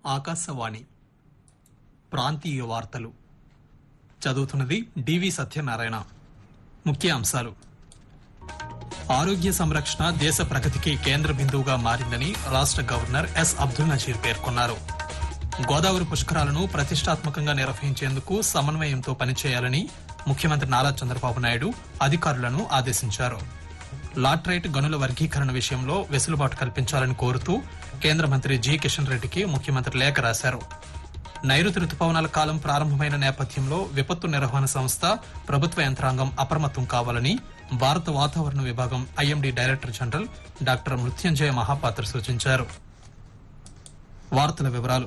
ఆకాశవాణి ప్రాంతీయ వార్తలు చదువుతున్నది డివి సత్యనారాయణ ముఖ్య అంశాలు ఆరోగ్య సంరక్షణ దేశ ప్రగతికి కేంద్ర బిందువుగా మారిందని రాష్ట గవర్నర్ ఎస్ అబ్దుల్ నజీర్ పేర్కొన్నారు గోదావరి పుష్కరాలను ప్రతిష్టాత్మకంగా నిర్వహించేందుకు సమన్వయంతో పనిచేయాలని ముఖ్యమంత్రి నారా చంద్రబాబు నాయుడు అధికారులను ఆదేశించారు లాట్రైట్ గనుల వర్గీకరణ విషయంలో వెసులుబాటు కల్పించాలని కోరుతూ కేంద్ర మంత్రి జి కిషన్ రెడ్డికి ముఖ్యమంత్రి లేఖ రాశారు నైరుతి రుతుపవనాల కాలం ప్రారంభమైన నేపథ్యంలో విపత్తు నిర్వహణ సంస్థ ప్రభుత్వ యంత్రాంగం అప్రమత్తం కావాలని భారత వాతావరణ విభాగం IMD director general doctor Mrutyunjay Mohapatra సూచించారు వార్తల వివరాలు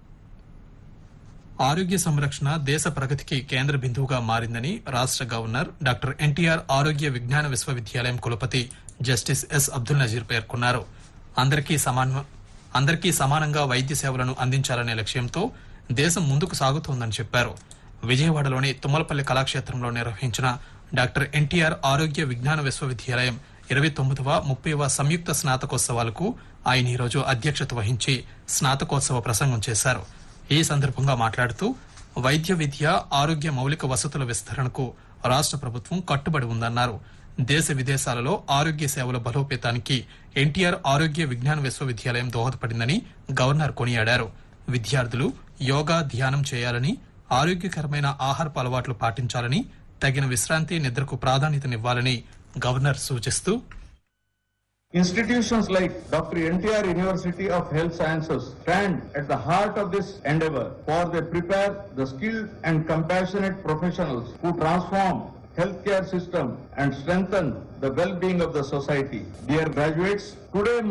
ఆరోగ్య సంరక్షణ దేశ ప్రగతికి కేంద్ర బిందువుగా మారిందని రాష్ట గవర్నర్ డాక్టర్ ఎన్టీఆర్ ఆరోగ్య విజ్ఞాన విశ్వవిద్యాలయం కులపతి జస్టిస్ ఎస్ అబ్దుల్ నజీర్ పేర్కొన్నారు అందరికీ సమాన అందరికీ సమానంగా వైద్య సేవలను అందించాలనే లక్ష్యంతో దేశం ముందుకు సాగుతోందని చెప్పారు విజయవాడలోని తుమ్మలపల్లి కళాక్షేత్రంలో నిర్వహించిన డాక్టర్ ఎన్టీఆర్ ఆరోగ్య విజ్ఞాన విశ్వవిద్యాలయం ఇరవై తొమ్మిదవ ముప్పైవ సంయుక్త స్నాతకోత్సవాలకు ఆయన ఈరోజు అధ్యక్షత వహించి స్నాతకోత్సవ ప్రసంగం చేశారు ఈ సందర్భంగా మాట్లాడుతూ వైద్య విద్య ఆరోగ్య మౌలిక వసతుల విస్తరణకు రాష్ట ప్రభుత్వం కట్టుబడి ఉందన్నారు దేశ విదేశాలలో ఆరోగ్య సేవల బలోపేతానికి ఎన్టీఆర్ ఆరోగ్య విజ్ఞాన విశ్వవిద్యాలయం దోహదపడిందని గవర్నర్ కొనియాడారు విద్యార్థులు యోగా ధ్యానం చేయాలని ఆరోగ్యకరమైన ఆహారపు అలవాట్లు పాటించాలని తగిన విశ్రాంతి నిద్రకు ప్రాధాన్యతనివ్వాలని గవర్నర్ సూచిస్తూ Institutions like Dr. NTR University of Health Sciences stand at the heart of this endeavor for they prepare the skilled and compassionate professionals who transform healthcare system and strengthen the well-being of the society. Dear graduates, today